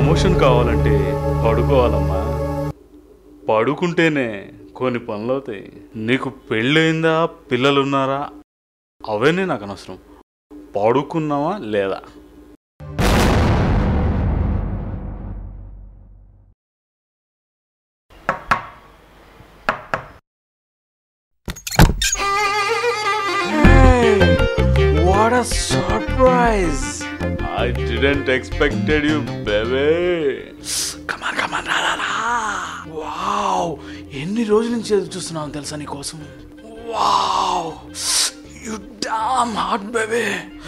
Promotion కావాలంటే పడుకోవాలమ్మా పడుకుంటేనే కొన్ని పనులు అవుతాయి నీకు పెళ్ళయిందా పిల్లలున్నారా అవన్నీ నాకు అనవసరం పడుకున్నావా లేదా what a surprise I didn't expected you babe come on come on రా రా, రా వావ్ ఎన్ని రోజుల నుంచి ఎదురు చూస్తున్నాను తెలుసా నీ కోసం wow you damn heart baby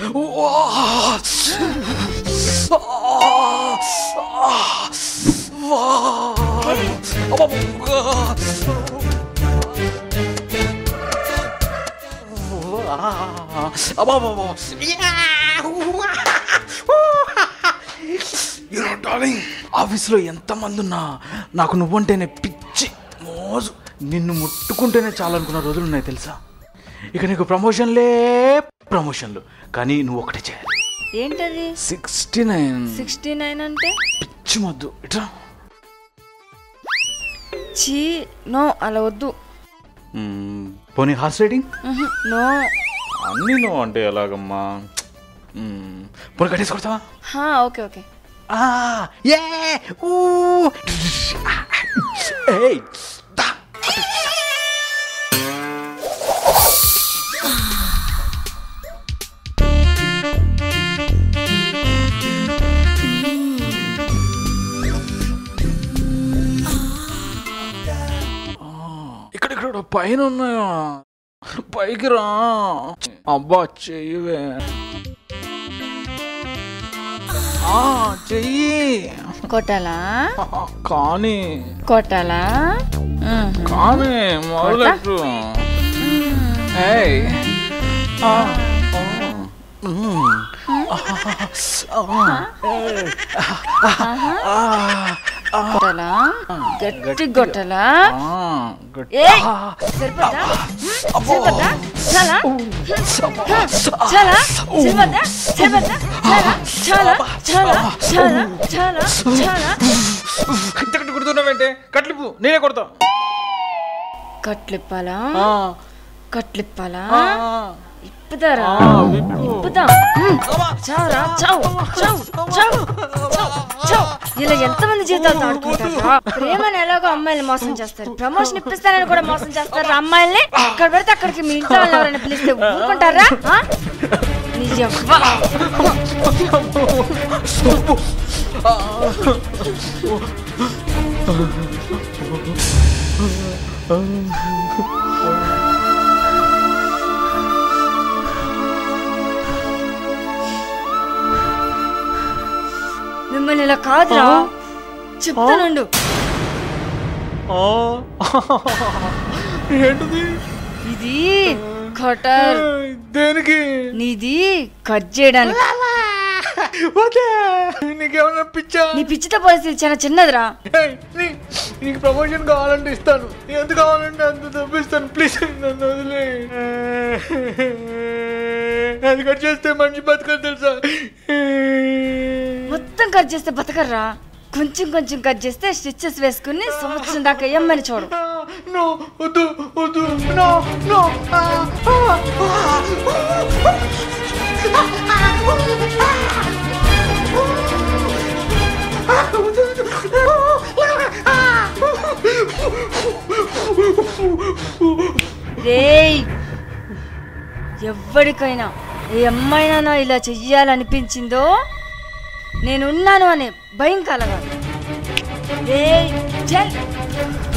you know darling ఆఫీస్లో ఎంతమంది ఉన్నా నాకు నువ్వంటేనే పిచ్చి మోజు నిన్ను ముట్టుకుంటేనే చాలు అనుకున్న రోజులు ఉన్నాయి తెలుసా ఇక నీకు ప్రమోషన్లే ప్రమోషన్లు కానీ నువ్వు ఒకటే చేయాలి ఏంటది సిక్స్టీ నైన్ సిక్స్టీ నైన్ అంటే పిచ్చి మొద్దు ఇట్లా చీ నో అలా వద్దు మ్మ్, పోనీ హార్స్ రైడింగ్ ఉహు, నో అన్నీ నువ్వు అంటే ఎలాగమ్మా మ్మ్, పోనీ కట్టేసి కొడతావా హా okay okay Ah, yeah! Ooh! Hey! Da! ఇక్కడిక్కడ పైన ఉన్నాయా పైకి రా అబ్బా చెయ్యవే ఆ, చెయ్యి కొట్టాలా కానీ కొట్టాలా ఉహు. కానీ మొదలెట్టు ఏయ్ ఆ, ఆ, మ్మ్. కొట్టాలా గట్టి కొట్టాలా ఆ, గట్టి- ఏయ్ సరిపోద్దా సరిపోద్దా చాలా చాలా సరిపోద్దా సరిపోద్దా చాలా చాలా చాలా చాలా చాలా ఇంత కట్టి కొడుతున్నావేంటే కట్లిపు నేనే కొడతా కట్లిప్పాలా ఆ, కట్లిప్పాలా ఆ, ఇప్పుతారా ఆ, విప్పు. ఇప్పుతాం చావురా చావు చావు చావు చావు చావు ఇలా ఎంతమంది జీవితాలతో ఆడుకుంటారా ప్రేమను ఎలాగో అమ్మాయిలు మోసం చేస్తారు ప్రమోషన్ ఇప్పిస్తానని కూడా మోసం చేస్తారు అమ్మాయిల్ని అక్కడ పెడితే అక్కడికి మీ ఇంట్లో వాళ్ళు ఎవరైనా పిలిస్తే ఊరుకుంటారా ఆ? నీ యవ్వ. మిమ్మల్ని ఇలా కాదురా చెప్తానుండు ఆ. ఏంటిది ఇది కటర్ ఏయ్, దేనికి నీది కట్ చేయడానికి ఓకే నీకేమన్నా పిచ్చా నీ పిచ్చితో పరిస్థితి చాలా చిన్నదిరా ఏయ్, నీ- నీకు ప్రమోషన్ కావాలంటే ఇస్తాను ఎంత కావాలంటే అంత తప్పిస్తాను ప్లీజ్ నన్ను వదిలే అది కట్ చేస్తే మనిషి బతకదు తెలుసా మొత్తం కట్ చేస్తే బతకర్రా కొంచెం కొంచెం కట్ చేస్తే స్టిచ్చెస్ వేసుకుని సంవత్సరం దాకా ఏమని చూడు నో వద్దు వద్దు నో నో రేయ్ ఎవ్వడికైనా ఏ అమ్మాయినా ఇలా చెయ్యాలనిపించిందో నేనున్నాను అనే భయం కలగాలి రేయ్ చల్